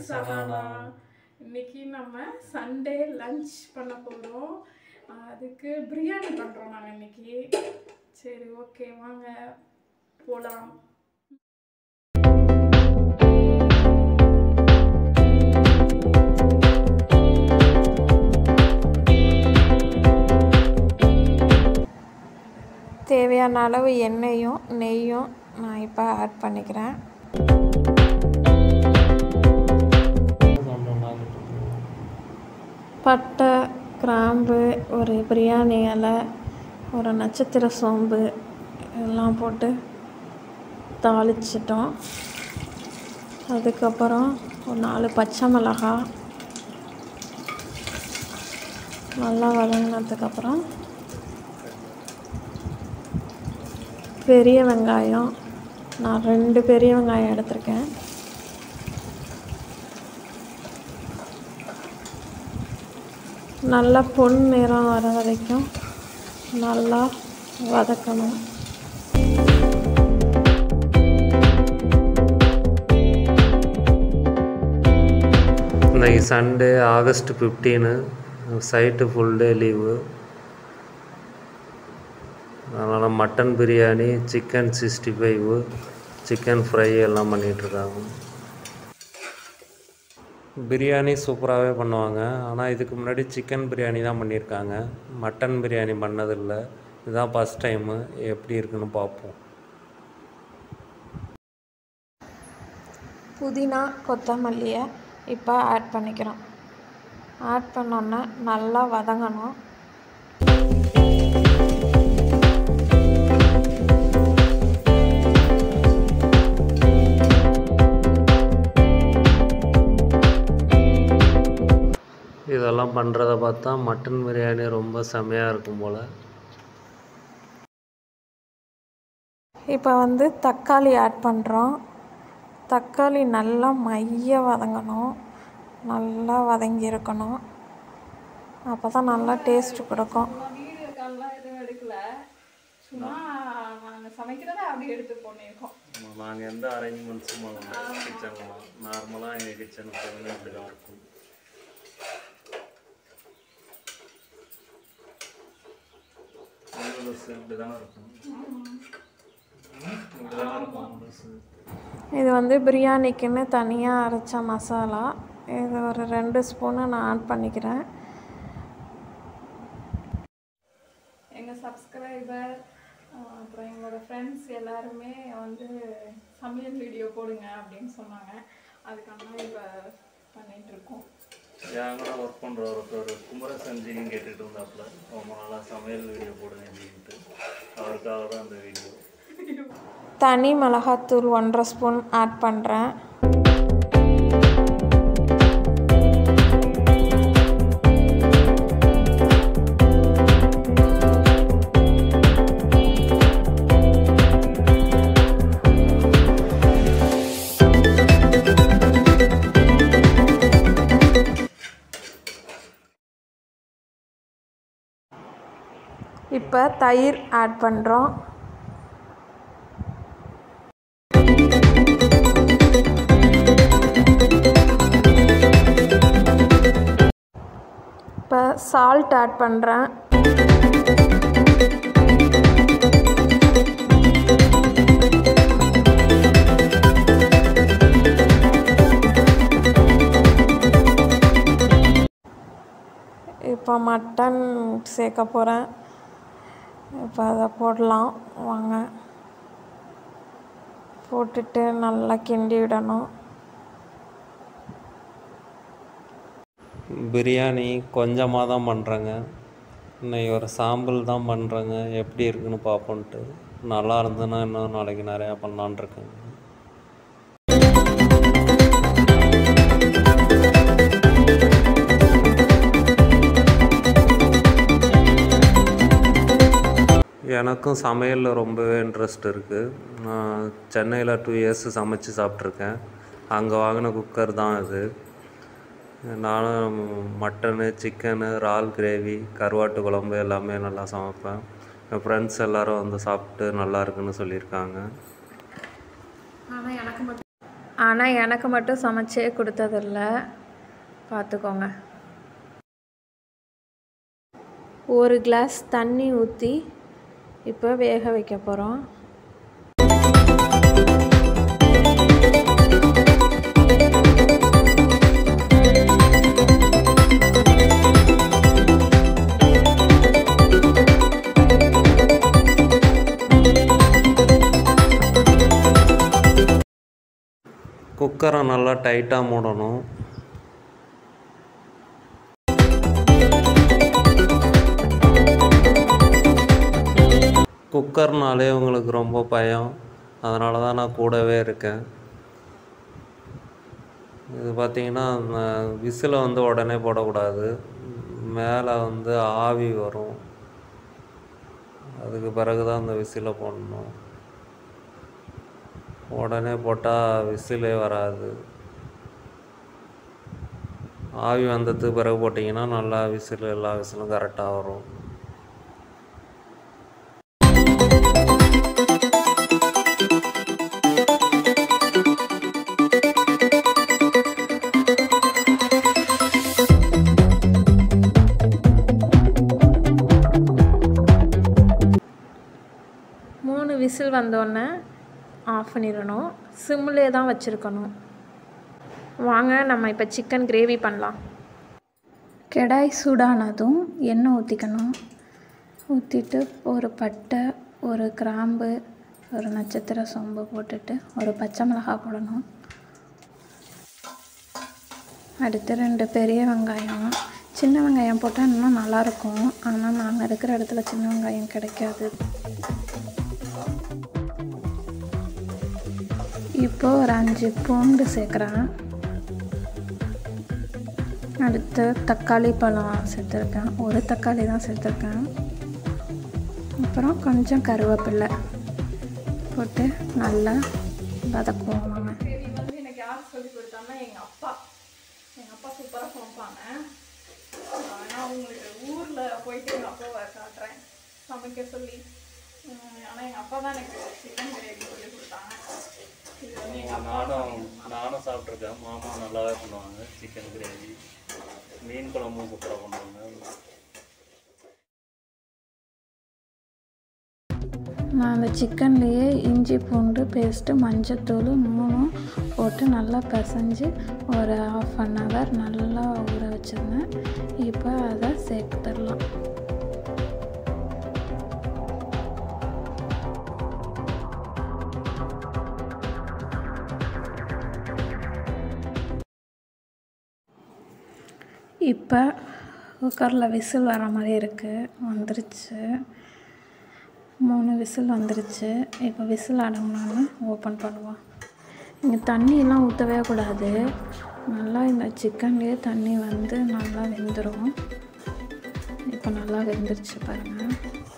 சலானா இன்னைக்கு நம்ம Sunday lunch பண்ண போகிறோம் அதுக்கு பிரியாணி பண்ணுறோம் நாங்கள் இன்னைக்கு சரி ஓகே வாங்க போகலாம் தேவையான அளவு எண்ணெயும் நெய்யும் நான் இப்போ ஆட் பண்ணிக்கிறேன் பட்டை கிராம்பு ஒரு பிரியாணி இலை ஒரு நட்சத்திர சோம்பு எல்லாம் போட்டு தாளிச்சிட்டோம் அதுக்கப்புறம் ஒரு நாலு பச்சை மிளகாய் நல்லா வதங்கினதுக்கப்புறம் பெரிய வெங்காயம் நான் ரெண்டு பெரிய வெங்காயம் எடுத்திருக்கேன் நல்லா பொன் நிறம் வர வரைக்கும் நல்லா வதக்கணும் இன்னைக்கு சண்டே ஆகஸ்ட் ஃபிஃப்டீனு சைட்டு ஃபுல் டே லீவு அதனால் mutton biryani chicken sixty five chicken fry எல்லாம் பண்ணிகிட்ருக்காங்க பிரியாணி சூப்பராகவே பண்ணுவாங்க ஆனால் இதுக்கு முன்னாடி சிக்கன் பிரியாணி தான் பண்ணியிருக்காங்க மட்டன் பிரியாணி பண்ணதில்லை இதுதான் ஃபஸ்ட் டைமு எப்படி இருக்குன்னு பார்ப்போம் புதினா கொத்தமல்லியை இப்போ ஆட் பண்ணிக்கிறோம் ஆட் பண்ணோன்னே நல்லா வதங்கணும் இதெல்லாம் பண்ணுறத பார்த்தா மட்டன் பிரியாணி ரொம்ப செமையாக இருக்கும் போல் இப்போ வந்து தக்காளி ஆட் பண்ணுறோம் தக்காளி நல்லா மைய வதங்கணும் நல்லா வதங்கி இருக்கணும் அப்போ தான் நல்லா டேஸ்ட் கொடுக்கும் வீடியோ கால்லாம் எதுவும் எடுக்கல சும்மா நாங்கள் சமைக்கிறத அப்படி எடுத்து பண்ணியிருக்கோம் நாங்கள் எந்த அரேஞ்ச்மெண்ட்ஸும் பண்ணல கிச்சன்லாம் நார்மலாக எங்கள் கிச்சன் எப்பவுமே இப்படி தான் இருக்கும் நூடுல்ஸ் இப்படி தானே இருக்கும் இப்படி தானே இருக்கும் நூடுல்ஸ் இது வந்து பிரியாணிக்குன்னு தனியாக அரைச்ச மசாலா இது ஒரு ரெண்டு ஸ்பூனு நான் ஆட் பண்ணிக்கிறேன் எங்கள் சப்ஸ்கிரைபர் அப்புறம் எங்களோட ஃப்ரெண்ட்ஸ் எல்லாருமே வந்து சமையல் வீடியோ போடுங்க அப்படின்னு சொன்னாங்க அதுக்காக இப்போ பண்ணிகிட்ருக்கோம் என் கூட ஒர்க் பண்ணுற ஒருத்தர் குமரசஞ்சின்னு கேட்டுட்டு இருந்தாப்புல ரொம்ப நாளாக சமையல் வீடியோ போடுங்க அப்படின்ட்டு அவருக்காக தான் அந்த வீடியோ தனி மிளகாத்தூள் ஒன்றரை ஸ்பூன் ஆட் பண்ணுறேன் இப்போ தயிர் ஆட் பண்ணுறோம் இப்போ சால்ட் ஆட் பண்ணுறேன் இப்போ மட்டன் சேர்க்க போகிறேன் இப்போ அதை போடலாம் வாங்க போட்டுட்டு நல்லா கிண்டி விடணும் பிரியாணி கொஞ்சமாக தான் பண்ணுறேங்க இன்னைக்கு ஒரு சாம்பிள் தான் பண்ணுறேங்க எப்படி இருக்குன்னு பார்ப்போன்ட்டு நல்லா இருந்ததுன்னா இன்னும் நாளைக்கு நிறையா பண்ணலான் இருக்கேங்க எனக்கும் சமையலில் ரொம்பவே இன்ட்ரெஸ்ட் இருக்குது நான் சென்னையில் டூ இயர்ஸ் சமைச்சு சாப்பிட்ருக்கேன் அங்கே வாங்கின குக்கர் தான் இது நானும் மட்டனு சிக்கனு இறால் கிரேவி கருவாட்டு குழம்பு எல்லாமே நல்லா சமைப்பேன் என் ஃப்ரெண்ட்ஸ் எல்லாரும் வந்து சாப்பிட்டு நல்லா இருக்குன்னு சொல்லியிருக்காங்க ஆனால் எனக்கு மட்டும் சமைச்சே கொடுத்ததில்ல பார்த்துக்கோங்க ஒரு கிளாஸ் தண்ணி ஊற்றி இப்போ வேக வைக்க போகிறோம் குக்கரை நல்லா டைட்டாக மூடணும் குக்கர்னாலே உங்களுக்கு ரொம்ப பயம் அதனால தான் நான் கூடவே இருக்கேன் இது பார்த்தீங்கன்னா விசிலை வந்து உடனே போடக்கூடாது மேலே வந்து ஆவி வரும் அதுக்கு பிறகு தான் அந்த விசிலை போடணும் உடனே போட்டால் விசிலே வராது ஆவி வந்ததுக்கு பிறகு போட்டிங்கன்னா நல்லா விசில் எல்லா விசிலும் கரெக்டாக வரும் மூணு விசில் வந்தோடனே ஆஃப் பண்ணிடணும் சிம்லே தான் வச்சுருக்கணும் வாங்க நம்ம இப்போ சிக்கன் கிரேவி பண்ணலாம் கடாய் சூடானதும் எண்ணெய் ஊற்றிக்கணும் ஊற்றிட்டு ஒரு பட்டை ஒரு கிராம்பு ஒரு நட்சத்திர சோம்பு போட்டுட்டு ஒரு பச்சை மிளகாய் போடணும் அடுத்து ரெண்டு பெரிய வெங்காயம் சின்ன வெங்காயம் போட்டால் இன்னும் நல்லாயிருக்கும் ஆனால் நாங்கள் இருக்கிற இடத்துல சின்ன வெங்காயம் கிடைக்காது இப்போ ஒரு அஞ்சு பூண்டு சேர்க்குறேன் அடுத்து தக்காளி பழம் சேர்த்துருக்கேன் ஒரு தக்காளி தான் சேர்த்துருக்கேன் அப்புறம் கொஞ்சம் கருவேப்பில்லை போட்டு நல்லா வதக்குவோம் வாங்க வந்து எனக்கு யார் சொல்லி கொடுத்தாங்கன்னா எங்கள் அப்பா எங்கள் அப்பா சூப்பராக சமைப்பாங்க ஆனால் உங்களுக்கு ஊரில் போயிட்டு எங்கள் அப்பாவை காட்டுறேன் சமைக்க சொல்லி ஆனால் எங்கள் அப்பா தான் எனக்கு சிக்கன் கிரேவி சொல்லி கொடுத்தாங்க இது வந்து எங்கள் அப்பா நானும் நானும் சாப்பிட்ருக்கேன் மாமா நல்லாவே பண்ணுவாங்க சிக்கன் கிரேவி மீன் குழம்பும் சூப்பராக பண்ணுவாங்க நான் அந்த சிக்கன்லேயே இஞ்சி பூண்டு பேஸ்ட்டு மஞ்சத்தூள் மூணும் போட்டு நல்லா பிசைஞ்சு ஒரு ஆஃப் அன் ஹவர் நல்லா ஊற வச்சுருந்தேன் இப்போ அதை சேர்த்துடலாம் இப்போ குக்கரில் விசில் வர மாதிரி இருக்குது வந்துருச்சு மூணு விசில் வந்துருச்சு இப்போ விசில் அடங்கினோன்னு ஓப்பன் பண்ணுவோம் இங்கே தண்ணியெல்லாம் ஊற்றவே கூடாது நல்லா இந்த சிக்கன்லேயே தண்ணி வந்து நல்லா வெந்துடும் இப்போ நல்லா வெந்துருச்சு பாருங்கள்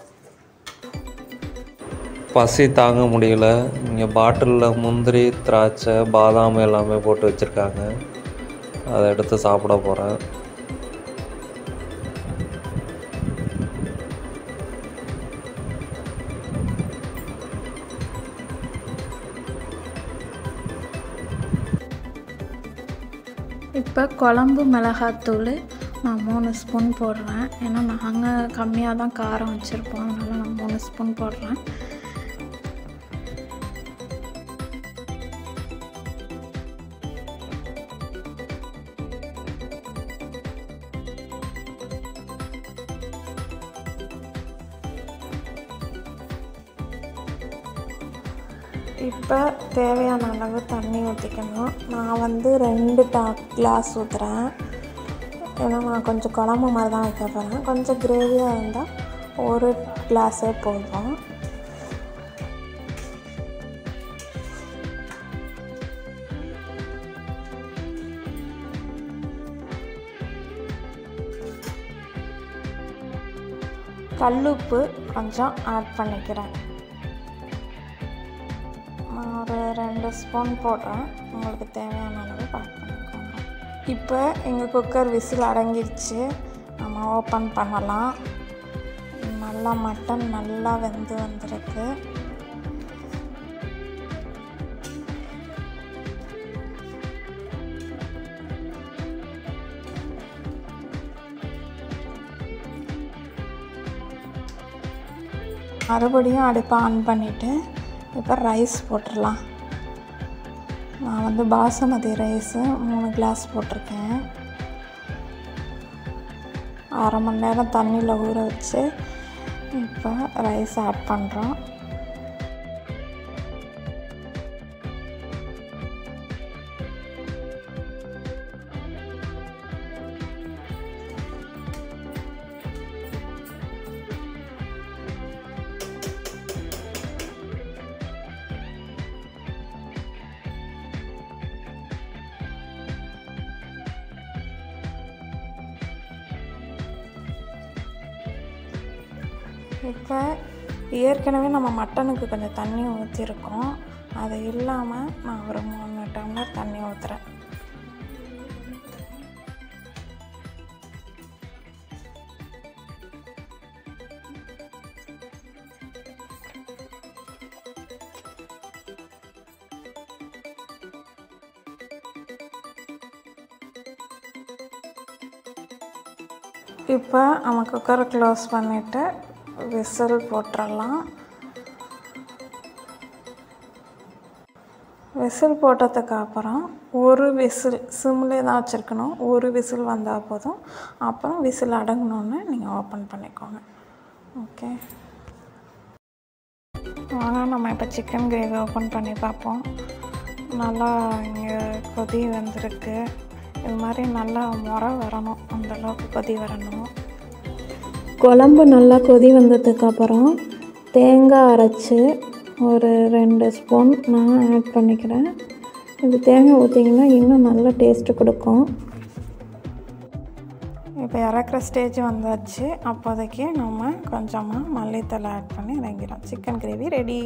பசி தாங்க முடியல இங்கே பாட்டிலில் முந்திரி திராட்சை பாதாம் எல்லாமே போட்டு வச்சுருக்காங்க அதை எடுத்து சாப்பிட போகிறேன் இப்போ குழம்பு மிளகாத்தூள் நான் மூணு ஸ்பூன் போடுறேன் ஏன்னா நாங்கள் கம்மியாக தான் காரம் வச்சுருப்போம் அதனால் நான் மூணு ஸ்பூன் போடுறேன் இப்போ தேவையான அளவு தண்ணி ஊற்றிக்கணும் நான் வந்து ரெண்டு டா கிளாஸ் ஊற்றுறேன் ஏன்னா நான் கொஞ்சம் குழம்பு மாதிரி தான் வைக்க போகிறேன் கொஞ்சம் கிரேவியாக இருந்தால் ஒரு கிளாஸே போதும் கல்லுப்பு கொஞ்சம் ஆட் பண்ணிக்கிறேன் நான் ஒரு ரெண்டு ஸ்பூன் போடுறேன் உங்களுக்கு தேவையான அளவு பேக் பண்ணிக்கோங்க இப்போ எங்கள் குக்கர் விசில் அடங்கிடுச்சு நம்ம ஓப்பன் பண்ணலாம் நல்லா மட்டன் நல்லா வெந்து வந்திருக்கு மறுபடியும் அடுப்பை ஆன் பண்ணிவிட்டு இப்போ ரைஸ் போட்டுடலாம் நான் வந்து பாசுமதி ரைஸு மூணு கிளாஸ் போட்டிருக்கேன் அரை மணி நேரம் தண்ணியில் ஊற வச்சு இப்போ ரைஸ் ஆட் பண்ணுறோம் இப்போ ஏற்கனவே நம்ம மட்டனுக்கு கொஞ்சம் தண்ணி ஊற்றிருக்கோம் அது இல்லாமல் நான் ஒரு மூணு டம்ளர் தண்ணி ஊற்றுறேன் இப்போ நம்ம குக்கரை க்ளோஸ் பண்ணிவிட்டு விசில் போட்டுடலாம் விசில் போட்டதுக்கு அப்புறம் ஒரு விசில் சிம்லே தான் வச்சுருக்கணும் ஒரு விசில் வந்தால் போதும் அப்புறம் விசில் அடங்கினோன்னு நீங்கள் ஓப்பன் பண்ணிக்கோங்க ஓகே வாங்க நம்ம இப்போ சிக்கன் கிரேவி ஓப்பன் பண்ணி பார்ப்போம் நல்லா இங்கே கொதி வந்திருக்கு இது மாதிரி நல்லா முறை வரணும் அந்தளவுக்கு கொதி வரணும் குழம்பு நல்லா கொதி வந்ததுக்கப்புறம் தேங்காய் அரைச்சி ஒரு ரெண்டு ஸ்பூன் நான் ஆட் பண்ணிக்கிறேன் இது தேங்காய் ஊற்றிங்கன்னா இன்னும் நல்ல டேஸ்ட்டு கொடுக்கும் இப்போ இறக்குற ஸ்டேஜ் வந்தாச்சு அப்போதைக்கு நம்ம கொஞ்சமாக மல்லித்தலை ஆட் பண்ணி இறங்கிடும் சிக்கன் கிரேவி ரெடி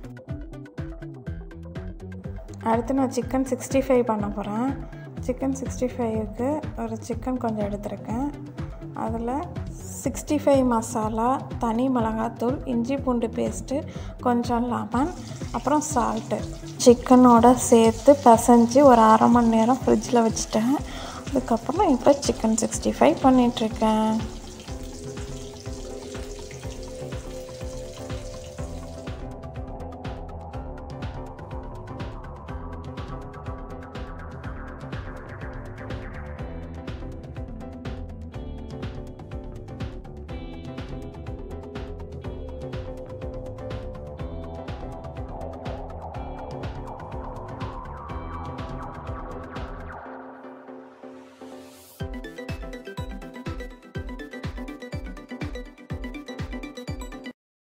அடுத்து நான் சிக்கன் சிக்ஸ்டி ஃபைவ் பண்ண போகிறேன் சிக்கன் சிக்ஸ்டி ஃபைவுக்கு ஒரு சிக்கன் கொஞ்சம் எடுத்திருக்கேன் அதில் சிக்ஸ்டி ஃபைவ் மசாலா தனி மிளகாத்தூள் இஞ்சி பூண்டு பேஸ்ட்டு கொஞ்சம் லெமன் அப்புறம் சால்ட்டு சிக்கனோட சேர்த்து பிசைஞ்சு ஒரு அரை மணி நேரம் ஃப்ரிட்ஜில் வச்சுட்டேன் அதுக்கப்புறம் இப்போ சிக்கன் சிக்ஸ்டி ஃபைவ் பண்ணிகிட்ருக்கேன்